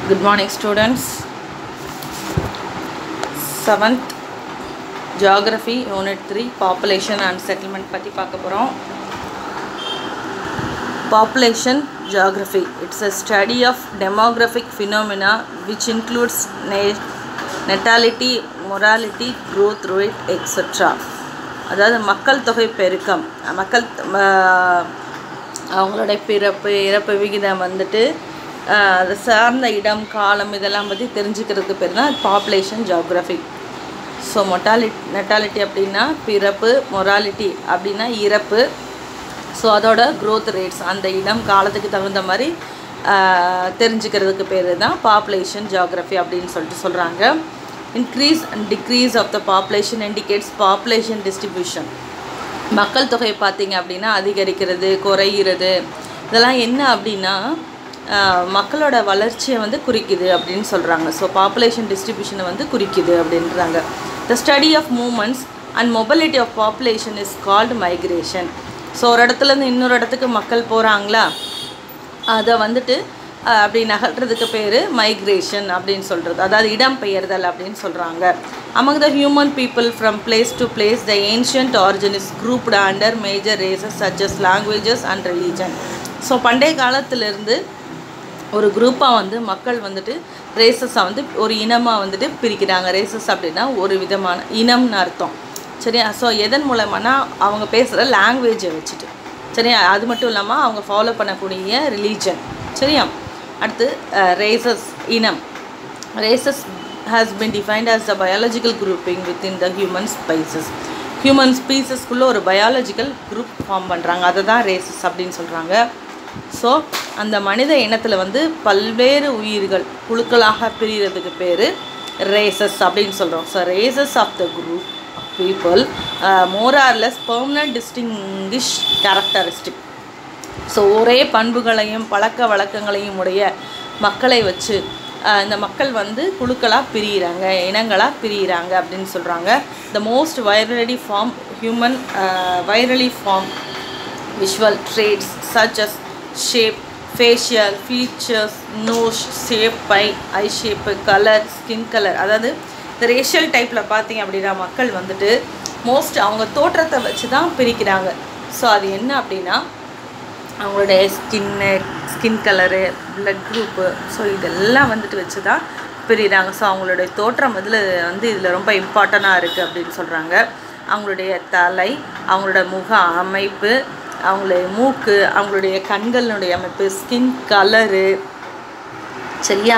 Good morning, students. Seventh Geography, Unit 3, Population and Settlement பற்றி பார்க்க போகிறோம் Population Geography. It's a study of demographic phenomena which includes na- natality, morality, growth rate, etc. அதாவது மக்கள் தொகை பெருக்கம் மக்கள் ம- அவங்களுடைய பிறப்பு இறப்பு விகிதம் வந்துட்டு ஆஹ், அது சார்ந்த இடம் காலம் இதெல்லாம் பற்றி தெரிஞ்சுக்கிறதுக்கு பேர் தான் population geography so mortality natality அப்படின்னா பிறப்பு மொராலிட்டி அப்படின்னா இறப்பு ஸோ அதோட growth ரேட்ஸ் அந்த இடம் காலத்துக்கு தகுந்த மாதிரி ஆஹ், தெரிஞ்சுக்கிறதுக்கு பேர் தான் பாப்புலேஷன் ஜியாகிரஃபி அப்படின்னு சொல்லிட்டு சொல்கிறாங்க increase and decrease of the population indicates population distribution மக்கள் தொகை பார்த்தீங்க அப்படின்னா அதிகரிக்கிறது குறைகிறது இதெல்லாம் என்ன அப்படின்னா ஆஹ், மக்களோட வளர்ச்சியை வந்து குறிக்குது அப்படின்னு சொல்கிறாங்க ஸோ பாப்புலேஷன் டிஸ்ட்ரிபியூஷனை வந்து குறிக்குது அப்படின்றாங்க the study of movements and mobility of population is called migration so ஒரு இடத்துலேருந்து இன்னொரு இடத்துக்கு மக்கள் போகிறாங்களா அதை வந்துட்டு அஹ், அப்படி நகர்றதுக்கு பேர் மைக்ரேஷன் அப்படின்னு சொல்கிறது அதாவது இடம்பெயர்தல் அப்படின்னு சொல்கிறாங்க among the human people from place to place the ancient origin is grouped under major races such as languages and religion so பண்டைய காலத்திலிருந்து ஒரு குரூப்பாக வந்து மக்கள் வந்துட்டு ரேசஸை வந்து ஒரு இனமாக வந்துட்டு பிரிக்கிறாங்க ரேசஸ் அப்படின்னா ஒரு விதமான இனம்னு அர்த்தம் சரியா ஸோ எதன் மூலமானா அவங்க பேசுகிற லாங்குவேஜை வச்சுட்டு சரியா அது மட்டும் இல்லாமல் அவங்க ஃபாலோ பண்ணக்கூடிய ரிலீஜன் சரியா அடுத்து ரேசஸ் இனம் races has been defined as the biological grouping within the human species human ஸ்பீசஸ்க்குள்ளே ஒரு பயாலஜிக்கல் குரூப் ஃபார்ம் பண்ணுறாங்க அதை தான் ரேசஸ் அப்படின்னு சொல்கிறாங்க ஸோ அந்த மனித இனத்தில் வந்து பல்வேறு உயிர்கள் குழுக்களாக பிரிகிறதுக்கு பேர் ரேசஸ் அப்படின்னு சொல்கிறோம் so races of the group of people more or less permanent distinguish characteristic so ஒரே பண்புகளையும் பழக்க வழக்கங்களையும் உடைய மக்களை வச்சு ஆஹ், இந்த மக்கள் வந்து குழுக்களாக பிரியிறாங்க இனங்களாக பிரியிறாங்க அப்படின்னு சொல்கிறாங்க the most widely form human widely form visual traits such as shape facial features nose shape by eye shape colour skin colour அதாவது இந்த ரேஷியல் டைப்பில் பார்த்தீங்க அப்படின்னா மக்கள் வந்துட்டு மோஸ்ட் அவங்க தோற்றத்தை வச்சு தான் பிரிக்கிறாங்க ஸோ அது என்ன அப்படின்னா அவங்களுடைய skin skin colour blood group so இதெல்லாம் வந்துட்டு வச்சு தான் பிரிகிறாங்க ஸோ அவங்களுடைய தோற்றம் இதில் வந்து இதில் ரொம்ப இம்பார்ட்டண்ட்டாக இருக்குது அப்படின்னு சொல்கிறாங்க அவங்களுடைய தலை அவங்களோட முக அமைப்பு அவங்களுடைய மூக்கு அவங்களுடைய கண்களினுடைய அமைப்பு ஸ்கின் கலரு சரியா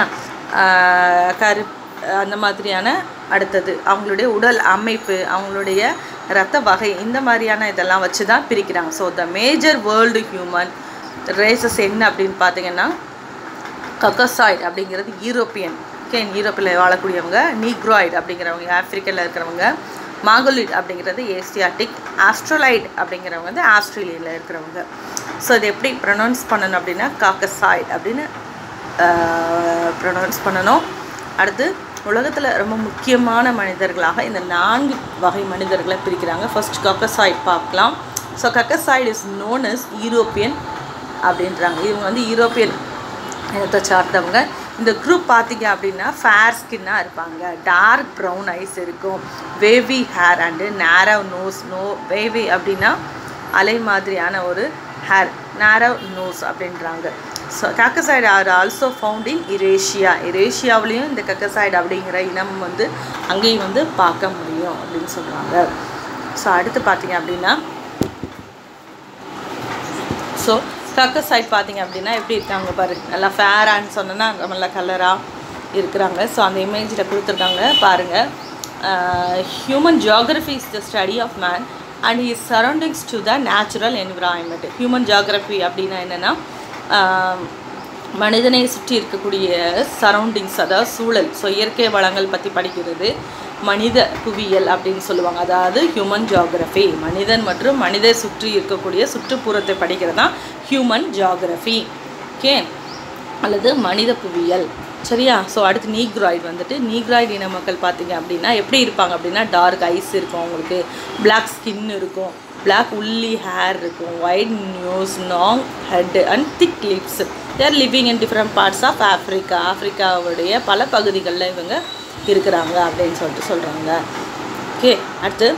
ஆஹ் கரு அந்த மாதிரியான அடுத்தது அவங்களுடைய உடல் அமைப்பு அவங்களுடைய இரத்த வகை இந்த மாதிரியான இதெல்லாம் வச்சு தான் பிரிக்கிறாங்க so the major world human races என்ன அப்படின்னு பார்த்தீங்கன்னா கக்கசாய்டு அப்படிங்கிறது யூரோப்பியன் ஓகே யூரோப்பில் வாழக்கூடியவங்க நீக்ராய்டு அப்படிங்கிறவங்க ஆப்பிரிக்கனில் இருக்கிறவங்க மாங்கோலிட் அப்படிங்கிறது ஏசியாட்டிக் ஆஸ்ட்ரோலைட் அப்படிங்கிறவங்க வந்து ஆஸ்திரேலியாவில் இருக்கிறவங்க ஸோ இது எப்படி ப்ரொனவுன்ஸ் பண்ணணும் அப்படின்னா காக்கசாய்டு அப்படின்னு ப்ரொனவுன்ஸ் பண்ணணும் அடுத்து உலகத்தில் ரொம்ப முக்கியமான மனிதர்களாக இந்த நான்கு வகை மனிதர்களை பிரிக்கிறாங்க ஃபர்ஸ்ட் கக்கசாய்டு பார்க்கலாம் so Caucasoid is known as European அப்படின்றாங்க இவங்க வந்து யூரோப்பியன் இனத்தை சார்ந்தவங்க இந்த குரூப் பார்த்தீங்க அப்படின்னா ஃபேர் ஸ்கின்னாக இருப்பாங்க டார்க் ப்ரௌன் ஐஸ் இருக்கும் wavy hair and narrow nose no wavy அப்படின்னா அலை மாதிரியான ஒரு ஹேர் நேரவ் நோஸ் அப்படின்றாங்க so Caucasoid are also found in Eurasia இரேஷியாவிலையும் இந்த கக்கசைடு அப்படிங்கிற இனம் வந்து அங்கேயும் வந்து பார்க்க முடியும் அப்படின்னு சொல்கிறாங்க ஸோ அடுத்து பார்த்தீங்க அப்படின்னா ஸோ கக்கர் சைட் பார்த்தீங்க அப்படின்னா எப்படி இருக்காங்க பாரு நல்லா ஃபேரான்னு சொன்னோன்னா நல்லா கலராக இருக்கிறாங்க ஸோ அந்த இமேஜில் கொடுத்துருக்காங்க பாருங்கள் human geography is the study of man and his surroundings to the natural environment human geography அப்படின்னா என்னென்னா மனிதனை சுற்றி இருக்கக்கூடிய சரௌண்டிங்ஸ் அதாவது சூழல் ஸோ இயற்கை வளங்கள் பற்றி படிக்கிறது மனித புவியியல் அப்படின்னு சொல்லுவாங்க அதாவது ஹியூமன் ஜியாகிரஃபி மனிதன் மற்றும் மனிதை சுற்றி இருக்கக்கூடிய சுற்றுப்புறத்தை படிக்கிறது தான் ஹியூமன் ஜியாகிரஃபி ஓகே அல்லது மனித புவியியல் சரியா ஸோ அடுத்து நீக்ராய்டு வந்துட்டு நீக்ராய்டு இன மக்கள் பார்த்தீங்க அப்படின்னா எப்படி இருப்பாங்க அப்படின்னா டார்க் ஐஸ் இருக்கும் அவங்களுக்கு பிளாக் ஸ்கின் இருக்கும் பிளாக் உள்ளி ஹேர் இருக்கும் wide nose long head and thick lips they're living in different parts of Africa ஆஃப்ரிக்காவுடைய பல பகுதிகளில் இவங்க இருக்கிறாங்க அப்படின்னு சொல்லிட்டு சொல்கிறாங்க ஓகே அடுத்து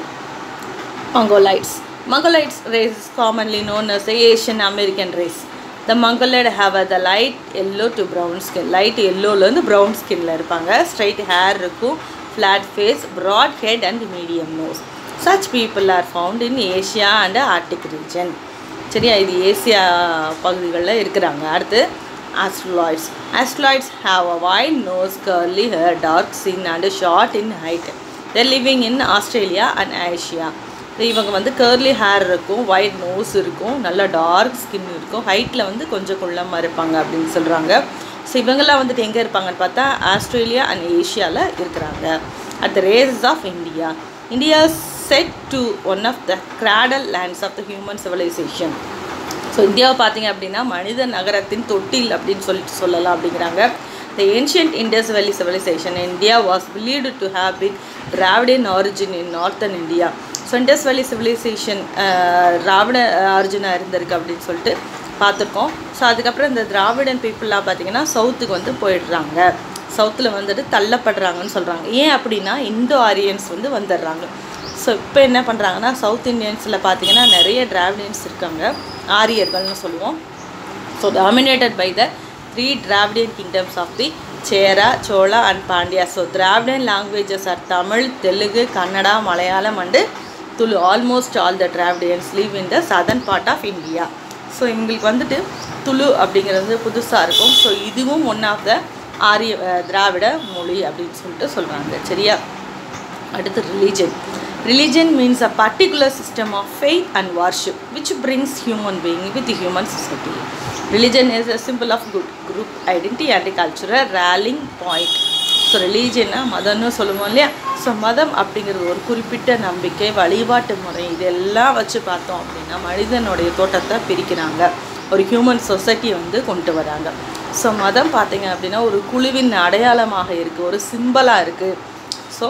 மங்கோலைட்ஸ் மங்கோலைட்ஸ் race is commonly known as the Asian American race. The Mongoloid have a the light yellow to brown skin. light yellowலேருந்து brown skinல இருப்பாங்க straight hair இருக்கும் flat face broad head and medium nose. Such people are found in Asia and Arctic region. சரியா இது Asia பகுதிகளில் இருக்கிறாங்க அடுத்து Australoids Australoids have a wide nose curly hair dark skin and short in height they're living in Australia and Asia இவங்க வந்து curly hair இருக்கும் wide nose இருக்கும் நல்ல டார்க் ஸ்கின் இருக்கும் ஹைட்டில் வந்து கொஞ்சம் குள்ளமாக இருப்பாங்க அப்படின்னு சொல்கிறாங்க ஸோ இவங்கெல்லாம் வந்துட்டு எங்கே இருப்பாங்கன்னு பார்த்தா ஆஸ்திரேலியா அண்ட் ஏஷியாவில் இருக்கிறாங்க at the races of India India set to one of the cradle lands of the human civilisation so இந்தியாவை பார்த்தீங்க அப்படின்னா மனித நகரத்தின் தொட்டில் அப்படின்னு சொல்லிட்டு சொல்லலாம் அப்படிங்கிறாங்க the ancient Indus valley civilisation India was believed to have been Dravidian origin in northern India so Indus valley civilisation திராவிட ஆரிஜினாக இருந்திருக்கு அப்படின்னு சொல்லிட்டு பார்த்துருக்கோம் ஸோ அதுக்கப்புறம் இந்த திராவிடன் பீப்புளெலாம் பார்த்தீங்கன்னா சவுத்துக்கு வந்து போயிடுறாங்க சவுத்தில் வந்துட்டு தள்ளப்படுறாங்கன்னு சொல்கிறாங்க ஏன் அப்படின்னா இந்தோ ஆரியன்ஸ் வந்து வந்துடுறாங்க ஸோ இப்போ என்ன பண்ணுறாங்கன்னா சவுத் இந்தியன்ஸில் பார்த்தீங்கன்னா நிறைய டிராவிடியன்ஸ் இருக்காங்க ஆரியர்கள்னு சொல்லுவோம் so dominated by the three Dravidian kingdoms of the Chera Chola and Pandya so Dravidian languages are Tamil Telugu Kannada Malayalam and Tulu almost all the Dravidians live in the southern part of India so எங்களுக்கு வந்துட்டு துளு அப்படிங்கிறது புதுசாக இருக்கும் ஸோ இதுவும் ஒன் ஆஃப் த ஆரிய அஹ், திராவிட மொழி அப்படின்னு சொல்லிட்டு சொல்கிறாங்க சரியா அடுத்து religion religion means a particular system of faith and worship which brings human being with human society religion is a symbol of good group identity and cultural rallying point so ரிலீஜன்னா மதம்னு சொல்லுவோம் இல்லையா ஸோ மதம் அப்படிங்கிறது ஒரு குறிப்பிட்ட நம்பிக்கை வழிபாட்டு முறை இதெல்லாம் வச்சு பார்த்தோம் அப்படின்னா மனிதனுடைய தோட்டத்தை பிரிக்கிறாங்க ஒரு ஹியூமன் சொசைட்டி வந்து கொண்டு வராங்க ஸோ மதம் பார்த்தீங்க அப்படின்னா ஒரு குழுவின் அடையாளமாக இருக்குது ஒரு சிம்பலாக இருக்குது ஸோ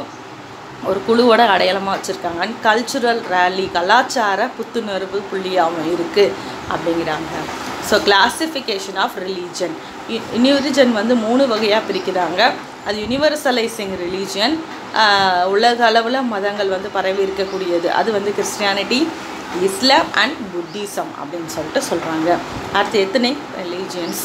ஒரு குழுவோட அடையாளமாக வச்சுருக்காங்க அண்ட் கல்ச்சுரல் ரேலி கலாச்சார புத்துணர்வு புள்ளியாகவும் இருக்குது அப்படிங்கிறாங்க so classification of religion religion வந்து மூணு வகையாக பிரிக்கிறாங்க அது யூனிவர்சலைசிங் ரிலீஜன் உலக அளவில் மதங்கள் வந்து பரவி இருக்கக்கூடியது அது வந்து கிறிஸ்டியானிட்டி இஸ்லாம் அண்ட் புத்திசம் அப்படின்னு சொல்லிட்டு சொல்கிறாங்க அடுத்து எத்தனை ரிலீஜியன்ஸ்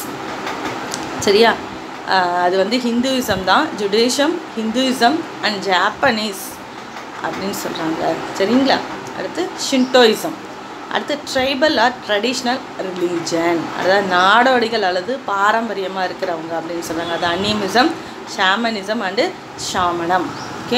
சரியா ஆஹ் அது வந்து ஹிந்துயிசம் தான் ஜுடிஷம் ஹிந்துயிசம் அண்ட் ஜாப்பனீஸ் அப்படின்னு சொல்கிறாங்க சரிங்களா அடுத்து ஷின்டோயிசம் அடுத்து ட்ரைபல் ஆர் ட்ரெடிஷ்னல் ரிலீஜன் அதாவது நாடோடிகள் அல்லது பாரம்பரியமாக இருக்கிறவங்க அப்படின்னு சொல்கிறாங்க அது animism shamanism and shaman okay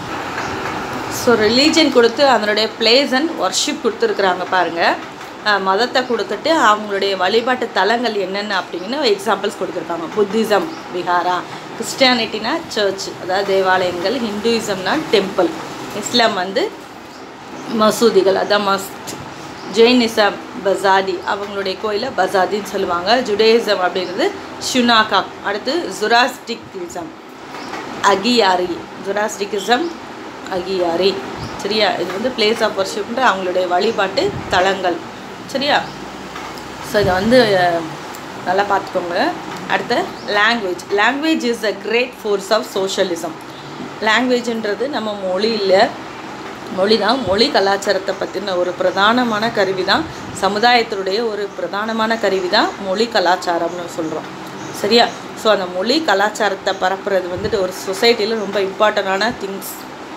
so religion கொடுத்து அதனுடைய பிளேஸ் அண்ட் ஒர்ஷிப் கொடுத்துருக்குறாங்க பாருங்கள் அஹ் மதத்தை கொடுத்துட்டு அவங்களுடைய வழிபாட்டு தலங்கள் என்னென்ன அப்படின்னு எக்ஸாம்பிள்ஸ் கொடுத்துருக்காங்க புத்திசம் விஹாரா கிறிஸ்டியானிட்டினா சர்ச் அதாவது தேவாலயங்கள் ஹிந்துயிசம்னா டெம்பிள் இஸ்லாம் வந்து மசூதிகள் அதான் மஸ்ட் ஜெயினிசம் பசாதி அவங்களுடைய கோயிலை பசாதின்னு சொல்லுவாங்க ஜுடேயிசம் அப்படிங்கிறது ஷுனாகா அடுத்து ஜுராஸ்டிக்கிசம் அகியாரி ஜுராஸ்டிகிசம் அகியாரி சரியா இது வந்து பிளேஸ் ஆஃப் வர்ஷிப்ன்ற அவங்களுடைய வழிபாட்டு தலங்கள் சரியா ஸோ இதை வந்து அஹ், நல்லா பார்த்துக்கோங்க அடுத்து language language is a great force of socialism லாங்குவேஜ்ன்றது நம்ம மொழியில் மொழி தான் மொழி கலாச்சாரத்தை பற்றின ஒரு பிரதானமான கருவி தான் சமுதாயத்தினுடைய ஒரு பிரதானமான கருவி தான் மொழி கலாச்சாரம்னு சொல்கிறோம் சரியா ஸோ அந்த மொழி கலாச்சாரத்தை பரப்புறது வந்துட்டு ஒரு சொசைட்டியில் ரொம்ப இம்பார்ட்டண்டான திங்ஸ்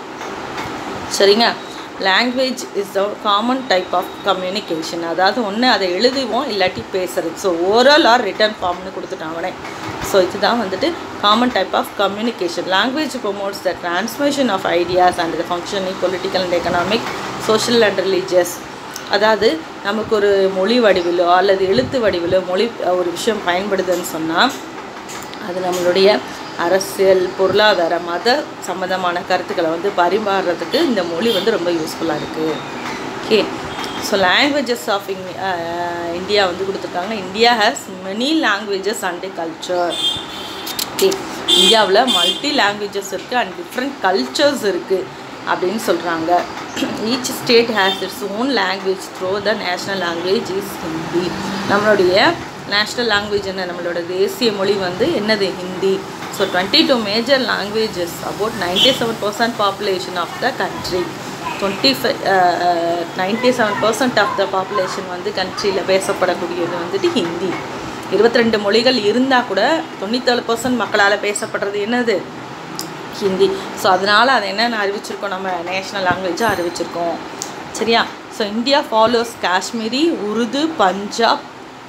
சரிங்க language is a common type of communication அதாவது ஒன்று அதை எழுதுவோம் இல்லாட்டி பேசுறது ஸோ ஓரல் ஆர் ரிட்டன் ஃபார்ம்னு கொடுத்துட்டான் அவனே ஸோ இதுதான் வந்துட்டு common type of communication language promotes the transmission of ideas and the functioning political and economic social and religious அதாவது நமக்கு ஒரு மொழி வடிவிலோ அல்லது எழுத்து வடிவிலோ மொழி ஒரு விஷயம் பயன்படுதுன்னு சொன்னால் அது நம்மளுடைய அரசியல் பொருளாதார மத சம்மந்தமான கருத்துக்களை வந்து பரிமாறுறதுக்கு இந்த மொழி வந்து ரொம்ப யூஸ்ஃபுல்லாக இருக்குது okay so languages of in India வந்து கொடுத்துருக்காங்க India has many languages and culture okay இந்தியாவில் மல்டி லாங்குவேஜஸ் இருக்குது அண்ட் டிஃப்ரெண்ட் கல்ச்சர்ஸ் இருக்குது அப்படின்னு சொல்கிறாங்க each state has its own language through the national language is Hindi நம்மளுடைய நேஷ்னல் லாங்குவேஜ் என்ன நம்மளோட தேசிய மொழி வந்து என்னது Hindi so twenty two major languages about ninety seven percent population of the country twenty five ninety seven percent of the population வந்து கண்ட்ரியில் பேசப்படக்கூடியது வந்துட்டு ஹிந்தி இருபத்தி ரெண்டு மொழிகள் இருந்தால் கூட தொண்ணூத்தேழு பர்சன்ட் மக்களால் பேசப்படுறது என்னது ஹிந்தி ஸோ அதனால் அதை என்னென்ன அறிவிச்சிருக்கோம் நம்ம நேஷ்னல் லாங்குவேஜாக அறிவிச்சிருக்கோம் சரியா so India follows Kashmiri Urdu Punjab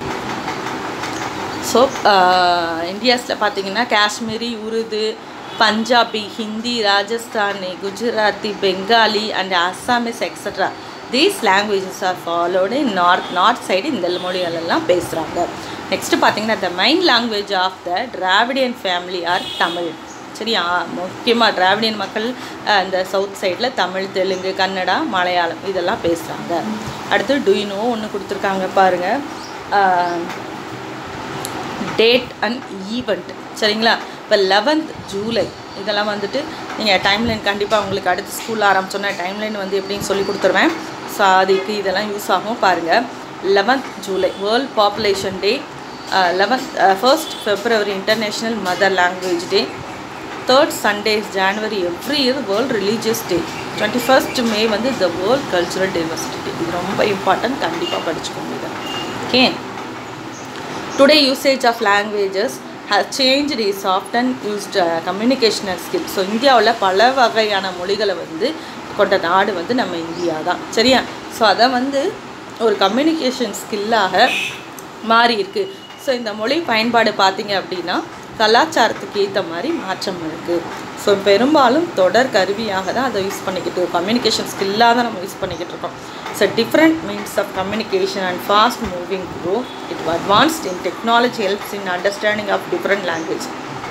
so இந்தியாஸில் பார்த்தீங்கன்னா Kashmiri Urdu Punjabi Hindi Rajasthani Gujarati Bengali and Assamese extra these languages are followed in north north side இந்த மொழிகளெல்லாம் பேசுகிறாங்க நெக்ஸ்ட்டு பார்த்தீங்கன்னா the main language of the Dravidian family are Tamil சரியா முக்கியமாக டிராவிடியன் மக்கள் அஹ், இந்த சவுத் சைடில் தமிழ் தெலுங்கு கன்னடா மலையாளம் இதெல்லாம் பேசுகிறாங்க அடுத்து டுயினோ ஒன்று கொடுத்துருக்காங்க பாருங்கள் டேட் அண்ட் ஈவெண்ட் சரிங்களா இப்போ லெவன்த் ஜூலை இதெல்லாம் வந்துட்டு நீங்கள் டைம்லைன் கண்டிப்பாக உங்களுக்கு அடுத்து ஸ்கூல் ஆரம்பிச்சோன்னா டைம்லைன் வந்து எப்படின்னு சொல்லி கொடுத்துருவேன் ஸோ அதுக்கு இதெல்லாம் யூஸ் ஆகும் பாருங்கள் eleventh July world population day eleventh first February international mother language day third Sundays January every year world religious day twenty first May வந்து the world cultural diversity day இது ரொம்ப இம்பார்ட்டன்ட் கண்டிப்பாக படிச்சுக்கோங்க இதை okay today usage of languages has changed is often used uh, communicational skill so இந்தியாவில் பல வகையான மொழிகளை வந்து கொண்ட நாடு வந்து நம்ம இந்தியா தான் சரியா ஸோ அதை வந்து ஒரு கம்யூனிகேஷன் ஸ்கில்லாக மாறி இருக்கு ஸோ இந்த மொழி பயன்பாடு பார்த்தீங்க அப்படின்னா கலாச்சாரத்துக்கு ஏற்ற மாதிரி மாற்றம் இருக்குது ஸோ பெரும்பாலும் தொடர் கருவியாக தான் அதை யூஸ் பண்ணிக்கிட்டு கம்யூனிகேஷன் ஸ்கில்லாக தான் நம்ம யூஸ் பண்ணிக்கிட்டு இருக்கோம் so different means of communication and fast moving grow it advanced in technology helps in understanding of different language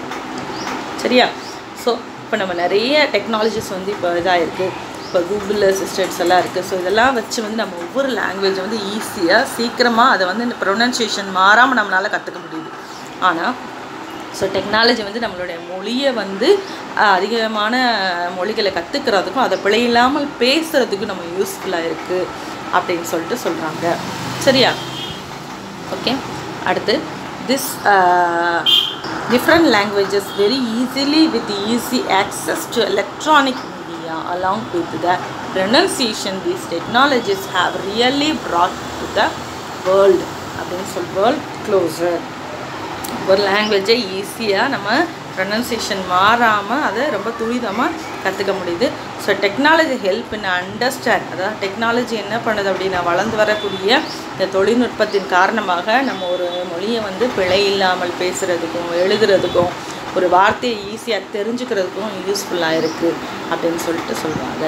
சரியா ஸோ இப்போ நம்ம நிறைய டெக்னாலஜிஸ் வந்து இப்போ இதாக இருக்குது இப்போ கூகுள் அசிஸ்டன்ட்ஸ் எல்லாம் இருக்குது ஸோ இதெல்லாம் வச்சு வந்து நம்ம ஒவ்வொரு லாங்குவேஜ் வந்து ஈஸியாக சீக்கிரமாக அதை வந்து இந்த ப்ரொனன்சியேஷன் மாறாமல் நம்மளால் கற்றுக்க முடியுது ஆனால் ஸோ டெக்னாலஜி வந்து நம்மளுடைய மொழியை வந்து அஹ், அதிகமான மொழிகளை கற்றுக்கிறதுக்கும் அதை பிழையில்லாமல் பேசுகிறதுக்கும் நம்ம யூஸ்ஃபுல்லாக இருக்குது அப்படின்னு சொல்லிட்டு சொல்கிறாங்க சரியா ஓகே அடுத்து this different languages very easily with easy access to electronic media along with the pronunciation these technologies have really brought to the world அப்படின்னு சொல் வேர்ல்ட் க்ளோசர் ஒரு லாங்குவேஜை ஈஸியாக நம்ம ப்ரொனன்சியேஷன் மாறாமல் அதை ரொம்ப துரிதமாக கற்றுக்க முடியுது so technology help in understand அதாவது டெக்னாலஜி என்ன பண்ணுது அப்படின்னா வளர்ந்து வரக்கூடிய இந்த தொழில்நுட்பத்தின் காரணமாக நம்ம ஒரு மொழியை வந்து பிழை இல்லாமல் பேசுகிறதுக்கும் எழுதுறதுக்கும் ஒரு வார்த்தையை ஈஸியாக தெரிஞ்சுக்கிறதுக்கும் யூஸ்ஃபுல்லாக இருக்குது அப்படின்னு சொல்லிட்டு சொல்கிறாங்க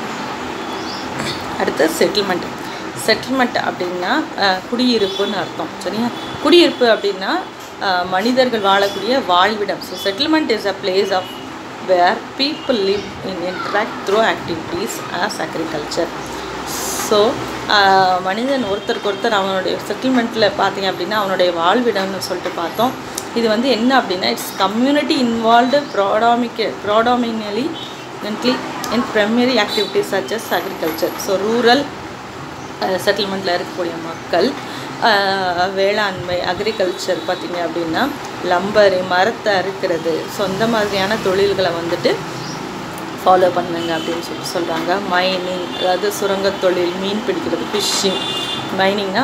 அடுத்து செட்டில்மெண்ட் செட்டில்மெண்ட் அப்படின்னா அஹ், குடியிருப்புன்னு அர்த்தம் சரியா குடியிருப்பு அப்படின்னா அஹ், மனிதர்கள் வாழக்கூடிய வாழ்விடம் so settlement is a place of where people live in interact through activities as agriculture so மனிதன் ஒருத்தருக்கு ஒருத்தர் அவனுடைய செட்டில்மெண்ட்டில் பார்த்தீங்க அப்படின்னா அவனுடைய வாழ்விடம்னு சொல்லிட்டு பார்த்தோம் இது வந்து என்ன அப்படின்னா இட்ஸ் கம்யூனிட்டி இன்வால்வ்டு ப்ராடாமிக் predominantly in primary activities such as agriculture so rural செட்டில்மெண்ட்டில் இருக்கக்கூடிய மக்கள் அஹ், வேளாண்மை அக்ரிகல்ச்சர் பார்த்திங்க அப்படின்னா லம்பரு மரத்தை அறுக்கிறது ஸோ இந்த மாதிரியான தொழில்களை வந்துட்டு ஃபாலோ பண்ணுங்க அப்படின்னு சொல்லி சொல்கிறாங்க மைனிங் அதாவது சுரங்கத் தொழில் மீன் பிடிக்கிறது ஃபிஷ்ஷிங் மைனிங்னா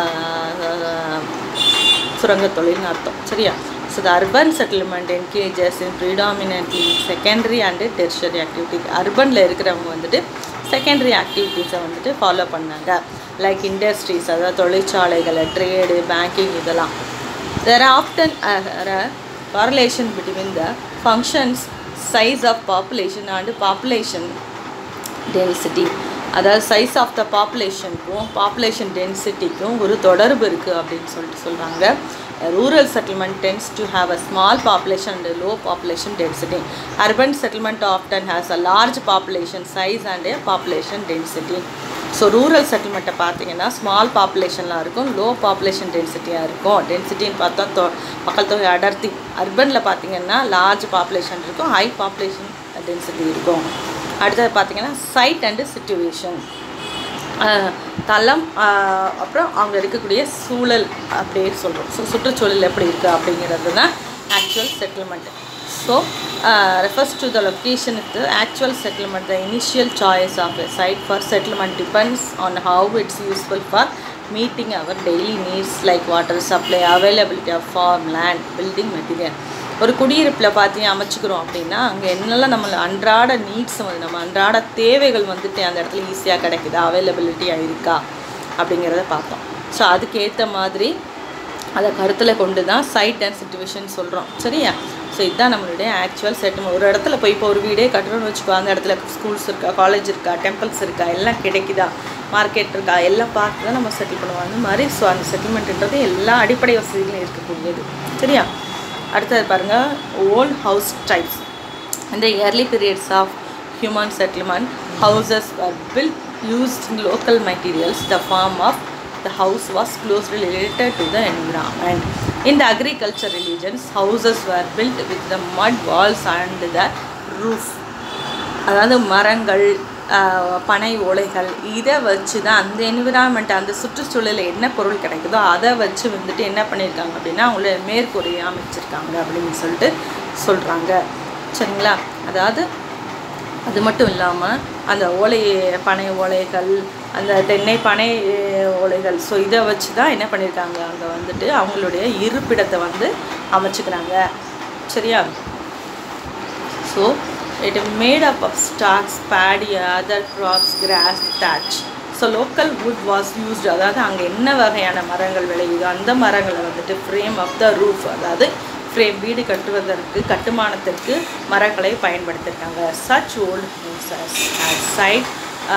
சுரங்கத் தொழில்னு அர்த்தம் சரியா so the urban settlement engages in predominantly secondary and tertiary activity அர்பனில் இருக்கிறவங்க வந்துட்டு செகண்டரி ஆக்டிவிட்டீஸை வந்துட்டு ஃபாலோ பண்ணாங்க லைக் இண்டஸ்ட்ரீஸ் அதாவது தொழிற்சாலைகள் ட்ரேடு பேங்கிங் இதெல்லாம் there are often a, a correlation between the functions size of population and population density அதாவது size of the பாப்புலேஷனுக்கும் பாப்புலேஷன் டென்சிட்டிக்கும் ஒரு தொடர்பு இருக்குது அப்படின்னு சொல்லிட்டு சொல்கிறாங்க rural settlement tends to have a small population and low population density urban settlement often has a large population size and a population density so rural செட்டில்மெண்ட்டை பார்த்தீங்கன்னா ஸ்மால் பாப்புலேஷன்லாம் இருக்கும் லோ பாப்புலேஷன் டென்சிட்டியாக இருக்கும் டென்சிட்டின்னு பார்த்தா தொ மக்கள் தொகை அடர்த்தி அர்பனில் பார்த்தீங்கன்னா லார்ஜ் பாப்புலேஷன் இருக்கும் ஹை பாப்புலேஷன் டென்சிட்டி இருக்கும் அடுத்தது பார்த்தீங்கன்னா சைட் அண்டு சுச்சுவேஷன் தளம் ஆஹ், அப்புறம் அவங்க இருக்கக்கூடிய சூழல் அப்படியே சொல்கிறோம் ஸோ சுற்றுச்சூழல் எப்படி இருக்குது அப்படிங்கிறது தான் actual settlement so refers to the location to actual settlement the initial choice of a site for settlement depends on how it's useful for meeting our daily needs like water supply availability of farm land building material ஒரு குடியிருப்பில் பார்த்தீங்க அமைச்சுக்கிறோம் அப்படின்னா அங்கே என்னெல்லாம் நம்ம அன்றாட needs வந்து நம்ம அன்றாட தேவைகள் வந்துட்டு அந்த இடத்துல ஈஸியாக கிடைக்குதா அவைலபிலிட்டியாக இருக்கா அப்படிங்கிறத பார்த்தோம் ஸோ அதுக்கேற்ற மாதிரி அதை கருத்தில் கொண்டு தான் சைட் அண்ட் சுச்சுவேஷன் சொல்கிறோம் சரியா ஸோ இதுதான் நம்மளுடைய ஆக்சுவல் செட்டில்மெண்ட் ஒரு இடத்துல போய் இப்போ ஒரு வீடே கட்டணும்னு வச்சுக்கோ அந்த இடத்துல ஸ்கூல்ஸ் இருக்கா காலேஜ் இருக்கா டெம்பிள்ஸ் இருக்கா எல்லாம் கிடைக்குதா மார்க்கெட் இருக்கா எல்லாம் பார்த்து தான் நம்ம செட்டில் பண்ணுவோம் அந்த மாதிரி ஸோ அந்த செட்டில்மெண்ட்ன்றது எல்லா அடிப்படை வசதிகளும் இருக்கக்கூடியது சரியா அடுத்தது பாருங்கள் old house types In the early periods of human settlement, houses were built using local materials. The form of the house was closely related to the environment. In the agriculture religions, houses were built with the mud walls and the roof. அதாவது மரங்கள் ஆஹ், பனை ஓலைகள் இதை வச்சு தான் அந்த environment அந்த சுற்றுச்சூழலில் என்ன பொருள் கிடைக்குதோ அதை வச்சு வந்துட்டு என்ன பண்ணியிருக்காங்க அப்படின்னா அவங்கள மேற்கூரையை அமைச்சிருக்காங்க அப்படின்னு சொல்லிட்டு சொல்கிறாங்க சரிங்களா அதாவது அது மட்டும் இல்லாமல் அந்த ஓலை பனை ஓலைகள் அந்த தென்னை பனை அஹ், ஓலைகள் ஸோ இதை வச்சு தான் என்ன பண்ணியிருக்காங்க அங்கே வந்துட்டு அவங்களுடைய இருப்பிடத்தை வந்து அமைச்சுக்கிறாங்க சரியா so it is made up of stalks, paddy, other crops, grass, thatch. So local wood was used அதாவது அங்கே என்ன வகையான மரங்கள் விளையுதோ அந்த மரங்களை வந்துட்டு ஃப்ரேம் ஆஃப் த ரூஃப் அதாவது ஃப்ரேம் வீடு கட்டுவதற்கு கட்டுமானத்திற்கு மரங்களை பயன்படுத்தியிருக்காங்க such old side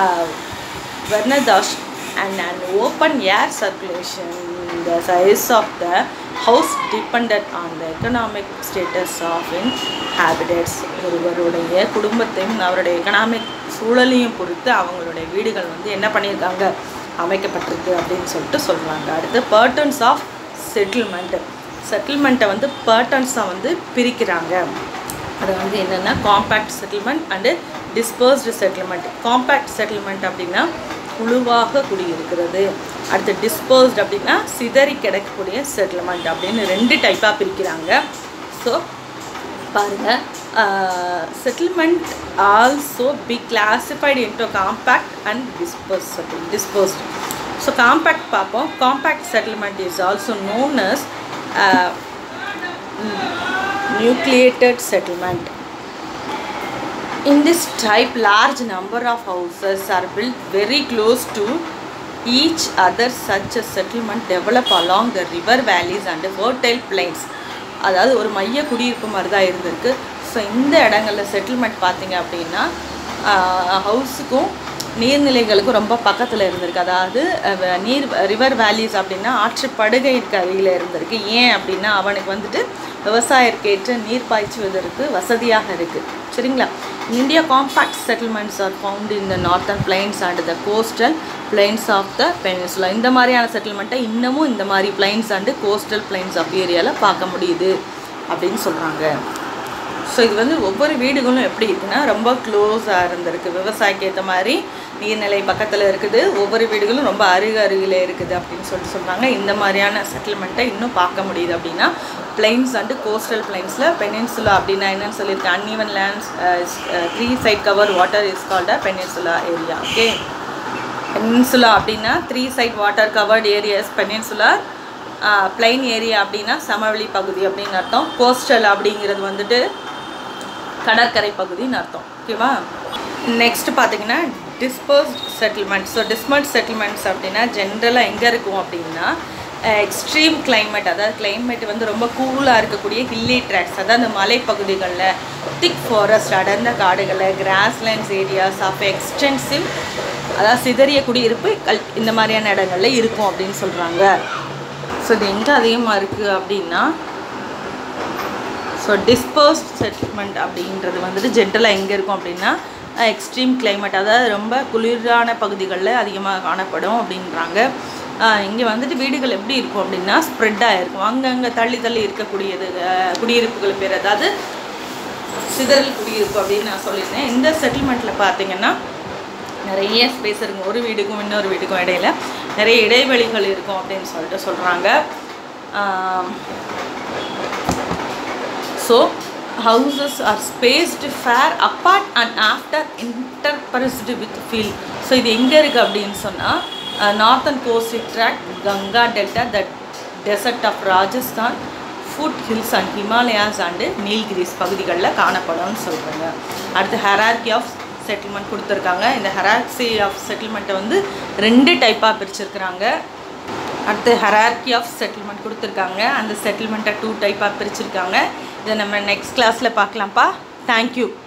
Vernadosh and an open air circulation. The size of the house depended on the economic status of inhabitants. ஒருவருடைய குடும்பத்தையும் அவருடைய எக்கனாமிக் சூழலையும் பொறுத்து அவங்களுடைய வீடுகள் வந்து என்ன பண்ணியிருக்காங்க அமைக்கப்பட்டிருக்கு அப்படின்னு சொல்லிட்டு சொல்கிறாங்க அடுத்து பர்டன்ஸ் ஆஃப் செட்டில்மெண்ட் செட்டில்மெண்ட்டை வந்து பர்டன்ஸாக வந்து பிரிக்கிறாங்க அது வந்து என்னென்னா compact settlement and dispersed settlement compact settlement அப்படின்னா குழுவாக குடியிருக்கிறது அடுத்து டிஸ்போஸ்ட் அப்படின்னா சிதறி கிடக்கக்கூடிய செட்டில்மெண்ட் அப்படின்னு ரெண்டு டைப்பாக பிரிக்கிறாங்க ஸோ பாருங்கள் settlement also be classified into compact and dispose disposed so compact பார்ப்போம் compact settlement is also known as nucleated settlement. In this type, large number of houses are built very close to each other. Such a settlement develop along the river valleys and fertile plains. அதாவது ஒரு மைய குடியிருப்பு மாதிரி தான் இருந்திருக்கு so இந்த இடங்களில் settlement பார்த்தீங்க அப்படின்னா ஹவுஸுக்கும் நீர்நிலைகளுக்கும் ரொம்ப பக்கத்தில் இருந்திருக்கு அதாவது அஹ், நீர் ரிவர் வேலிஸ் அப்படின்னா ஆற்றுப்படுகைக்கு அருகில் இருந்திருக்கு ஏன் அப்படின்னா அவனுக்கு வந்துட்டு விவசாயத்திற்கேற்ற நீர் பாய்ச்சுவதற்கு வசதியாக இருக்குது சரிங்களா India compact settlements are found in the northern plains and the coastal plains of the peninsula இந்த மாதிரியான செட்டில்மெண்ட்டை இன்னமும் இந்த மாதிரி plains and coastal plains of ஏரியாவில் பார்க்க முடியுது அப்படின்னு சொல்கிறாங்க ஸோ இது வந்து ஒவ்வொரு வீடுகளும் எப்படி இருக்குன்னா ரொம்ப க்ளோஸாக இருந்திருக்கு விவசாயிக்கு ஏற்ற மாதிரி நீர்நிலை பக்கத்தில் இருக்குது ஒவ்வொரு வீடுகளும் ரொம்ப அருகு அருகில் இருக்குது அப்படின்னு சொல்லிட்டு சொல்கிறாங்க இந்த மாதிரியான செட்டில்மெண்ட்டை இன்னும் பார்க்க முடியுது அப்படின்னா பிளைன்ஸ் அண்டு கோஸ்டல் பிளைன்ஸில் பெனின்சுலா அப்படின்னா என்னன்னு சொல்லியிருக்கேன் uneven lands three side cover water is called a peninsula area okay peninsula அப்படின்னா three side water covered areas peninsula plain area அப்படின்னா சமவெளி பகுதி அப்படின்னு அர்த்தம் கோஸ்டல் அப்படிங்கிறது வந்துட்டு கடற்கரை பகுதின்னு அர்த்தம் ஓகேவா நெக்ஸ்ட் பார்த்தீங்கன்னா dispersed settlement so dispersed settlements அப்படின்னா ஜென்ரலாக எங்கே இருக்கும் அப்படின்னா எக்ஸ்ட்ரீம் climate அதாவது climate வந்து ரொம்ப கூலாக இருக்கக்கூடிய ஹில்லி ட்ராக்ஸ் அதாவது அந்த மலைப்பகுதிகளில் திக் ஃபாரஸ்ட் அடர்ந்த காடுகளில் கிராஸ்லேண்ட்ஸ் ஏரியாஸ் ஆஃப் எக்ஸ்டென்சிவ் அதாவது சிதறிய குடியிருப்பு கல் இந்த மாதிரியான இடங்கள்ல இருக்கும் அப்படின்னு சொல்கிறாங்க ஸோ இது எங்கே அதிகமாக இருக்குது அப்படின்னா ஸோ டிஸ்போஸ்ட் செட்டில்மெண்ட் அப்படின்றது வந்துட்டு ஜென்ரலாக எங்கே இருக்கும் அப்படின்னா எக்ஸ்ட்ரீம் climate அதாவது ரொம்ப குளிரான பகுதிகளில் அதிகமாக காணப்படும் அப்படின்றாங்க இங்கே வந்துட்டு வீடுகள் எப்படி இருக்கும் அப்படின்னா ஸ்ப்ரெட்டாக இருக்கும் அங்கங்கே தள்ளி தள்ளி இருக்கக்கூடியது அஹ், குடியிருப்புகள் பேர் அதாவது சிதறல் குடியிருப்பு அப்படின்னு நான் சொல்லியிருந்தேன் இந்த செட்டில்மெண்ட்டில் பார்த்தீங்கன்னா நிறைய ஸ்பேஸ் இருக்குங்க ஒரு வீடுக்கும் இன்னொரு வீடுக்கும் இடையில நிறைய இடைவெளிகள் இருக்கும் அப்படின்னு சொல்லிட்டு சொல்கிறாங்க so houses are spaced fair apart and after interspersed with field so இது எங்கே இருக்குது அப்படின்னு சொன்னால் northern coast tract Ganga delta the desert of Rajasthan foot hills and Himalayas and Nilgiris பகுதிகளில் காணப்படும்னு சொல்கிறாங்க அடுத்து ஹெரார்கி ஆஃப் செட்டில்மெண்ட் கொடுத்துருக்காங்க இந்த ஹெரார்சி ஆஃப் செட்டில்மெண்ட்டை வந்து ரெண்டு டைப்பாக பிரிச்சிருக்கிறாங்க அடுத்து ஹெரார்கி ஆஃப் செட்டில்மெண்ட் கொடுத்துருக்காங்க அந்த செட்டில்மெண்ட்டை டூ டைப்பாக பிரிச்சிருக்காங்க இதை நம்ம நெக்ஸ்ட் கிளாஸில் பார்க்கலாம்ப்பா தேங்க்யூ